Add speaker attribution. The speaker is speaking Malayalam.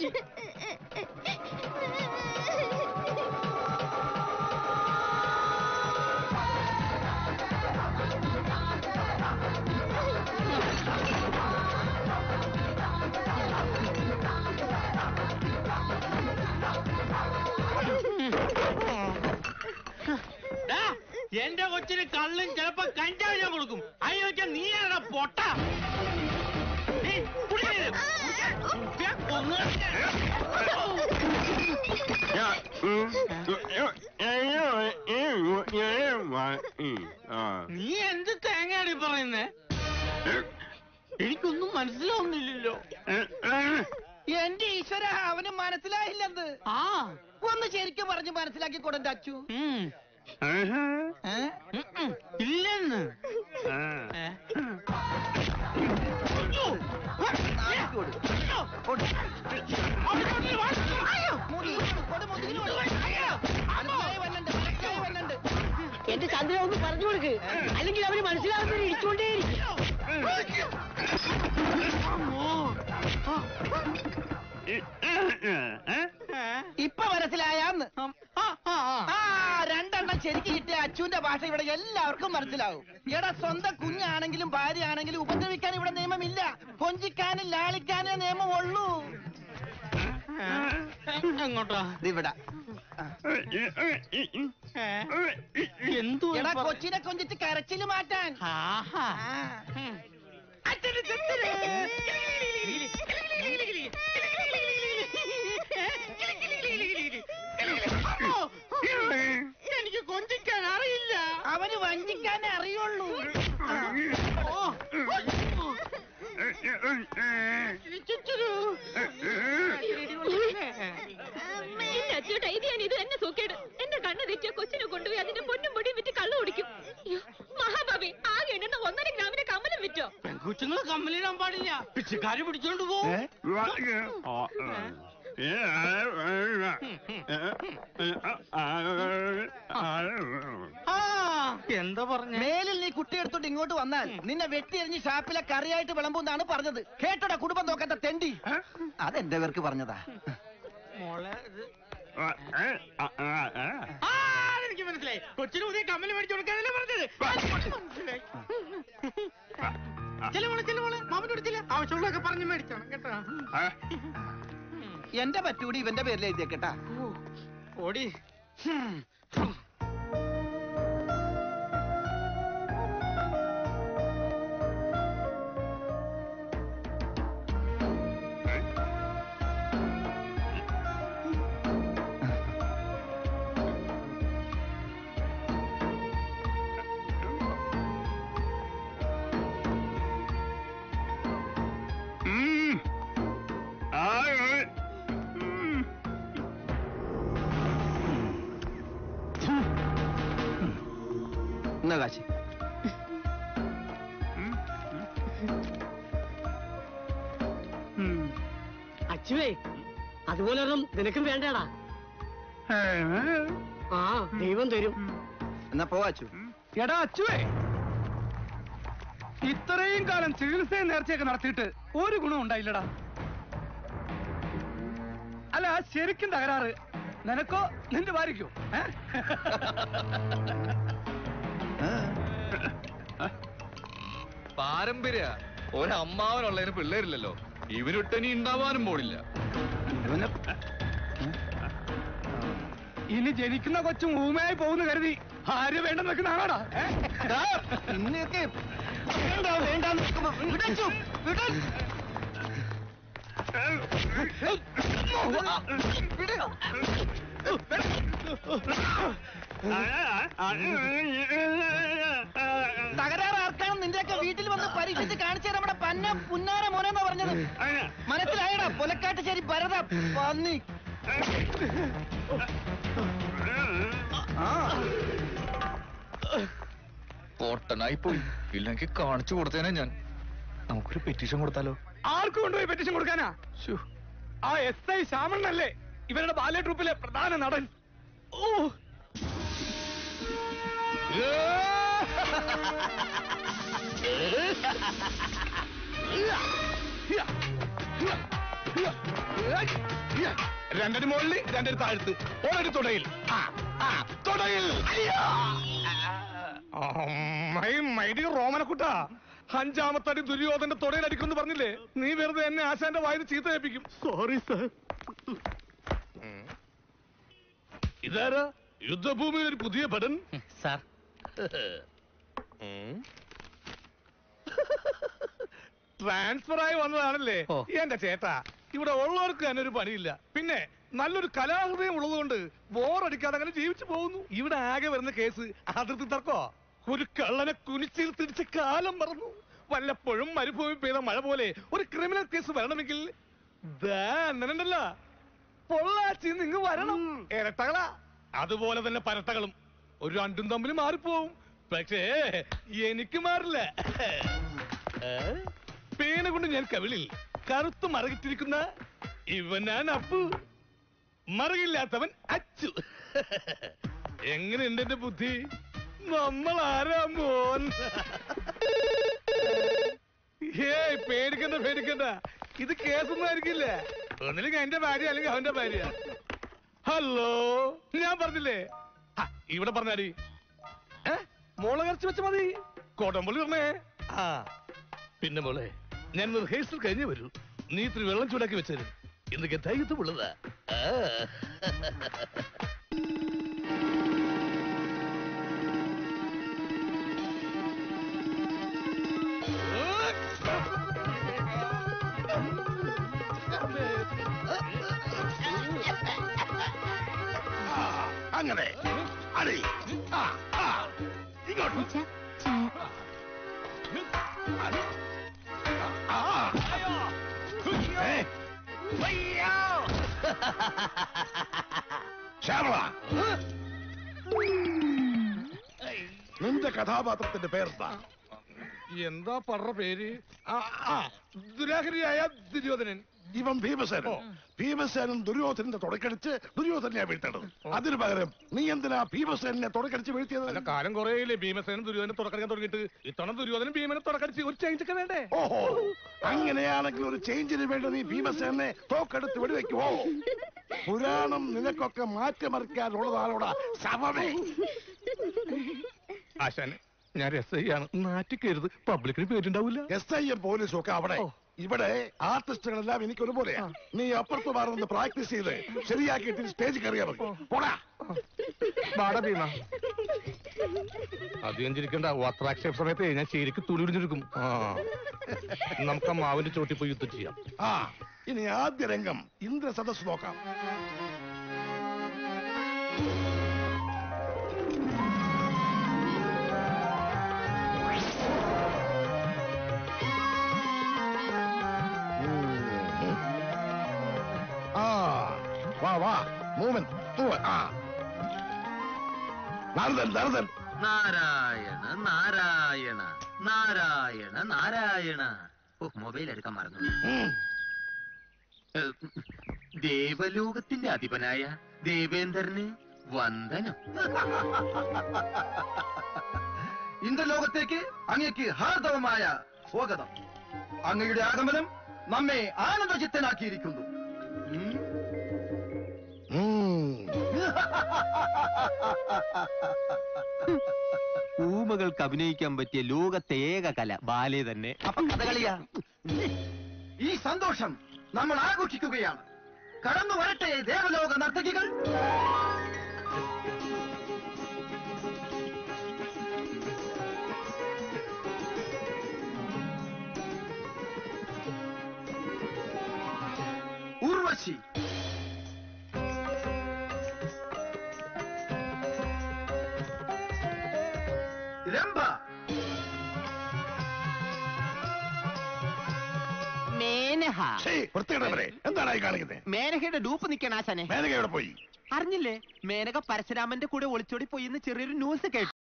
Speaker 1: ഡാ, എന്റെ കൊച്ചിന് കള്ളും ചിലപ്പോ കഞ്ചാവ് ഞാൻ കൊടുക്കും അതിന് വെച്ചാ നീയാണോ പൊട്ട നീ കുടി ഇത്. ഞാൻ കൊന്നു നീ എന്ത് തേങ്ങയാടി പറയുന്നേ എനിക്കൊന്നും മനസ്സിലാവുന്നില്ലല്ലോ
Speaker 2: എന്റെ ഈശ്വര അവന് മനസ്സിലായില്ലെന്ന്
Speaker 1: ആ
Speaker 2: ഒന്ന് ശരിക്കും പറഞ്ഞ് മനസ്സിലാക്കി കൊടുണ്ട അച്ചു
Speaker 1: ഉം.
Speaker 2: ഏ?
Speaker 1: ഉം, ഉം. ഇല്ലെന്ന് ഏ? അയ്യോ.
Speaker 2: ആർക്ക് കൊടു? കൊടു. മുടി, കൊടു, മുതുകിന് കൊടു. മനസ്സിലായി വന്നുണ്ട്, മനസ്സിലായി വന്നുണ്ട്.
Speaker 3: എന്റെ ചന്ദ്ര ഒന്ന് പറഞ്ഞു കൊടുക്ക് അല്ലെങ്കിൽ അവന് മനസ്സിലാകുന്നത് ഇടിച്ചുകൊണ്ടേയിരിക്കും
Speaker 1: ഏ?
Speaker 2: ഇപ്പൊ മനസ്സിലായാന്ന്
Speaker 1: ആ, ആ, ആ.
Speaker 2: ആ രണ്ടെണ്ണം ശരിക്ക് കിട്ടിയ അച്ചുവിന്റെ ഭാഷ ഇവിടെ എല്ലാവർക്കും മനസ്സിലാവും എടാ സ്വന്തം കുഞ്ഞാണെങ്കിലും ഭാര്യ ആണെങ്കിലും ഉപദ്രവിക്കാൻ ഇവിടെ നിയമമില്ല കൊഞ്ചിക്കാനും ലാളിക്കാനേ നിയമമുള്ളൂ
Speaker 1: എങ്ങോട്ടാ
Speaker 2: ഇവിടെ
Speaker 1: ഏ? എന്തു
Speaker 2: എടാ കൊച്ചിനെ കൊഞ്ചിച്ച് കരച്ചില് മാറ്റാൻ
Speaker 1: ആഹാ
Speaker 2: ആ.
Speaker 1: ഉം. എനിക്ക് കൊഞ്ചിക്കാൻ അറിയില്ല
Speaker 2: അവന് വഞ്ചിക്കാനേ അറിയുള്ളൂ
Speaker 1: ഓ. ചുറ്റുരു.
Speaker 4: എന്റെ അച്ഛയുടെ ഇത് ഞാൻ ഇത് തന്നെ സൂക്കേട് എന്റെ കണ്ണ് തെറ്റിയ കൊച്ചിനെ കൊണ്ടുപോയി അതിന്റെ പൊന്നും പൊടിയും വിറ്റ് കള്ളു കുടിക്കും അയ്യോ, മഹാഭാവി ആകെ എണ്ണ ഒന്നര ഗ്രാമിന്റെ കമ്മലം വിറ്റോ
Speaker 1: പെൺകുച്ചുങ്ങൾ കമ്മലിടാൻ പാടില്ല പിച്ചക്കാര് പിടിച്ചോണ്ട് പോ ആ എന്താ പറഞ്ഞ
Speaker 2: മേലിൽ നീ കുട്ടി എടുത്തോണ്ട് ഇങ്ങോട്ട് വന്നാൽ നിന്നെ വെട്ടിയെറിഞ്ഞ് ഷാപ്പിലെ കറിയായിട്ട് വിളമ്പുന്നാണ് പറഞ്ഞത് കേട്ടോടാ കുടുംബം നോക്കാത്ത തെണ്ടി അതെന്റെ പേർക്ക് പറഞ്ഞതാ
Speaker 1: മോളെ ഇത് ആ എനിക്ക് മനസ്സിലായി കൊച്ചിന് പുതിയ കമ്മല് മേടിച്ചു കൊടുക്കാനല്ലേ പറഞ്ഞത് മനസ്സിലായി ചെല മോളെ ചെല മോളെ മാമൻ കൊടുത്തില്ല ആവശ്യമുള്ളതൊക്കെ പറഞ്ഞ് മേടിച്ചോണം കേട്ടോ
Speaker 2: എന്റെ പറ്റൂടി ഇവന്റെ പേരിൽ എഴുതിയേക്കട്ടാ
Speaker 1: ഓടി
Speaker 2: എന്നാ കാശി
Speaker 3: അച്ചുവേ അതുപോലെ ഒന്നും നിനക്കും വേണ്ടടാ ആ ദൈവം തരും
Speaker 2: എന്നാ പോവാച്ചു
Speaker 5: എടാ അച്ചുവേ ഇത്രയും കാലം ചികിത്സയും നേർച്ചയൊക്കെ നടത്തിയിട്ട് ഒരു ഗുണം ഉണ്ടായില്ലടാ അല്ല ശരിക്കും തകരാറ് നിനക്കോ നിന്റെ ഭാര്യയ്ക്കോ ഏ?
Speaker 6: പാരമ്പര്യ ഒരമ്മാവനുള്ളതിന് പിള്ളേരില്ലല്ലോ ഇവനൊട്ടനി ഉണ്ടാവാനും പോണില്ല
Speaker 2: ഇവനെ
Speaker 5: ഇനി ജനിക്കുന്ന കൊച്ചും ഊമയായി പോകുന്ന കരുതി ആര് വേണ്ടെന്ന് വെക്കുന്നതാണോടാ ഏ?
Speaker 2: ദാ, നിന്നെയൊക്കെ വേണ്ട വേണ്ട വിടച്ചു വിട തകരാറ് ആർക്കാണ് നിന്റെയൊക്കെ വീട്ടിൽ വന്ന് പരീക്ഷിച്ച് കാണിച്ചു തരാം നമ്മുടെ പന്ന പുന്നാര മോനെന്നാ പറഞ്ഞത് മനസ്സിലായടാ പുലക്കാട്ട് ശരി ഭരത പന്നി ആ
Speaker 6: പൊട്ടനായി പോയി ഇല്ലെങ്കിൽ കാണിച്ചു കൊടുത്തേനെ ഞാൻ നമുക്കൊരു പെറ്റീഷൻ കൊടുത്താലോ
Speaker 5: ആർക്ക് കൊണ്ടുപോയി പെറ്റീഷൻ കൊടുക്കാനാ
Speaker 6: ശ്ശോ.
Speaker 5: ആ എസ് ഐ ശ്യാമണ്ണല്ലേ ഇവരുടെ ബാല്യ ട്രൂപ്പിലെ പ്രധാന നടൻ ഓ
Speaker 2: ആ
Speaker 5: രണ്ടടി മുകളിൽ രണ്ടടി താഴ്ത്ത് ഒരടി തുടയിൽ ആ ആ തുടയിൽ അയ്യോ! മൈ മൈഡി റോമനക്കുട്ട അഞ്ചാമത്തടി ദുര്യോധന്റെ തുടയിലടിക്കുമെന്ന് പറഞ്ഞില്ലേ നീ വെറുതെ എന്നെ ആശാന്റെ വായിൽ ചീത്ത ഏൽപ്പിക്കും സോറി സർ ഇതാരാ യുദ്ധഭൂമിയിൽ ഒരു പുതിയ ഭടൻ
Speaker 1: സാർ
Speaker 5: ട്രാൻസ്ഫർ ആയി വന്നതാണല്ലേ
Speaker 1: ഓ.
Speaker 5: എന്റെ ചേട്ടാ ഇവിടെ ഉള്ളവർക്ക് തന്നെ ഒരു പണിയില്ല പിന്നെ നല്ലൊരു കലാഹൃദയം ഉള്ളതുകൊണ്ട് ബോറടിക്കാതെ അങ്ങനെ ജീവിച്ചു പോകുന്നു ഇവിടെ ആകെ വരുന്ന കേസ് അതിർത്തി തർക്കോ ഒരു കള്ളനെ കുനിച്ചിൽ തിരിച്ച് കാലം മറന്നു വല്ലപ്പോഴും മരുഭൂമി പെയ്ത മഴ പോലെ ഒരു ക്രിമിനൽ കേസ് വരണമെങ്കിൽ ദാ അണ്ണനുണ്ടല്ല പൊള്ളാച്ചി നിങ്ങ് വരണം ഇരട്ടകളാ അതുപോലെ തന്നെ പരട്ടകളും ഒരു രണ്ടും തമ്മിൽ മാറിപ്പോവും പക്ഷേ എനിക്ക് മാറില്ല ഏ? പേന കൊണ്ട് ഞാൻ കവിളിൽ കറുത്ത് മറകിട്ടിരിക്കുന്ന ഇവനാണ് അപ്പു മറകില്ലാത്തവൻ അച്ചു എങ്ങനെയുണ്ട് എന്റെ ബുദ്ധി നമ്മൾ ആരാ മോൻ ഏയ് പേടിക്കണ്ട പേടിക്കണ്ട ഇത് കേസൊന്നും ആയിരിക്കില്ല ഒന്നില്ലെങ്കിൽ എന്റെ ഭാര്യ അല്ലെങ്കിൽ അവന്റെ ഭാര്യ ഹലോ ഞാൻ പറഞ്ഞില്ലേ ആ, ഇവിടെ പറഞ്ഞാടി ഏ മോളെ കറച്ച് വെച്ച മതി കോട്ടമ്പള്ളി പറഞ്ഞേ ആ പിന്നെ മോളെ ഞാൻ റിഹേഴ്സൽ കഴിഞ്ഞേ വരൂ നീ ഇത്തിരി വെള്ളം ചൂടാക്കി വെച്ചേരും ഇന്നൊക്കെ ധൈര്യത്തുള്ളതാ ആ.
Speaker 7: അങ്ങനെ അടി ആ ആ ഇങ്ങോട്ട്
Speaker 4: അച്ഛാ ചായ
Speaker 7: അടി. ആ ഏ ശ്യാമള നിന്റെ കഥാപാത്രത്തിന്റെ പേരെന്താ
Speaker 5: എന്താ പറ പേര് ആ ആ ദുരാഹരിയായ ദുര്യോധനൻ
Speaker 7: ഇവൻ ഭീമസേനൻ
Speaker 5: ഓ.
Speaker 7: ഭീമസേനൻ ദുര്യോധനന്റെ തുടക്കടിച്ച് ദുര്യോധനെ വീഴ്ത്തേണ്ടത് അതിനു പകരം നീ എന്തിനാ ഭീമസേനെ തുടക്കടിച്ച്
Speaker 5: അല്ല
Speaker 7: വീഴ്ത്തിയത്
Speaker 5: കാലം കുറേയില്ലേ ഭീമസേനൻ ദുര്യോധനെ തുടക്കടിക്കാൻ തുടങ്ങിയിട്ട് ഇത്തവണ ദുര്യോധനൻ ഭീമനെ തുടക്കടിച്ച് ഒരു ചേഞ്ച് ഒക്കെ വേണ്ടേ
Speaker 7: ഓഹോ അങ്ങനെയാണെങ്കിൽ ഒരു ചേഞ്ചിന് വേണ്ടി നീ ഭീമസേനെ തോക്കെടുത്ത് വെടിവെക്കുവോ പുരാണം നിനക്കൊക്കെ മാറ്റിമറിക്കാനുള്ളതാണോടാ സമമേ
Speaker 5: ആശാനെ ഞാൻ രസയാണ് നാറ്റിക്കരുത് പബ്ലിക്കിന് പേരുണ്ടാവില്ല
Speaker 7: എസ് ഐ എം പോലീസും ഒക്കെ അവിടെ
Speaker 5: ഓ.
Speaker 7: ഇവിടെ ആർട്ടിസ്റ്റുകളെല്ലാം എനിക്ക് ഒരുപോലെയാ നീ അപ്പുറത്ത് മാറുന്നത് പ്രാക്ടീസ് ചെയ്ത് ശരിയാക്കിയിട്ട് സ്റ്റേജ് കയറിയാ മതി പോടാ
Speaker 5: വാടാ ഭീമ അധികം ചിരിക്കണ്ട വസ്ത്രാക്ഷേപ സമയത്ത് ഞാൻ ശരിക്ക് തുണി ഉരിഞ്ഞിരിക്കും ആ നമുക്ക് ആ മാവിന്റെ ചോട്ടി പോയി യുദ്ധം ചെയ്യാം
Speaker 7: ആ ഇനി ആദ്യ രംഗം ഇന്ദ്ര സദസ് നോക്കാം ആ വാ വാ മൂവൻ മൂവൻ ആ നാരദൻ നാരദൻ
Speaker 8: നാരായണ നാരായണ നാരായണ നാരായണ ഓ മൊബൈൽ എടുക്കാൻ മറന്നു
Speaker 7: ഉം.
Speaker 8: ഏ, ദേവലോകത്തിന്റെ അധിപനായ ദേവേന്ദ്രന് വന്ദനം
Speaker 2: ഇന്ദ്രലോകത്തേക്ക് അങ്ങേക്ക് ഹാർദവമായ സ്വാഗതം അങ്ങയുടെ ആഗമനം നമ്മെ ആനന്ദചിത്തനാക്കിയിരിക്കുന്നു ഉം.
Speaker 7: ഉം.
Speaker 9: ഊമകൾക്ക് അഭിനയിക്കാൻ പറ്റിയ ലോകത്തെ ഏക കല ബാലെ തന്നെ
Speaker 2: അപ്പൊ കഥകളിയാ ഈ സന്തോഷം നമ്മൾ ആഘോഷിക്കുകയാണ് കടന്നു വരട്ടെ ദേവലോക നർത്തകികൾ ഉർവശി രംഭ
Speaker 9: മേനഹ
Speaker 7: ഛേ, വൃത്തികെട്ടവരെ എന്താണ് ഈ കാണിക്കുന്നത്
Speaker 9: മേനഹയുടെ ഡൂപ്പ് നിൽക്കണ ആശാനെ
Speaker 7: മേനക എവിടെ പോയി
Speaker 9: അറിഞ്ഞില്ലേ മേനക പരശുരാമന്റെ കൂടെ ഒളിച്ചോടി പോയി എന്ന് ചെറിയൊരു ന്യൂസ് കേട്ടു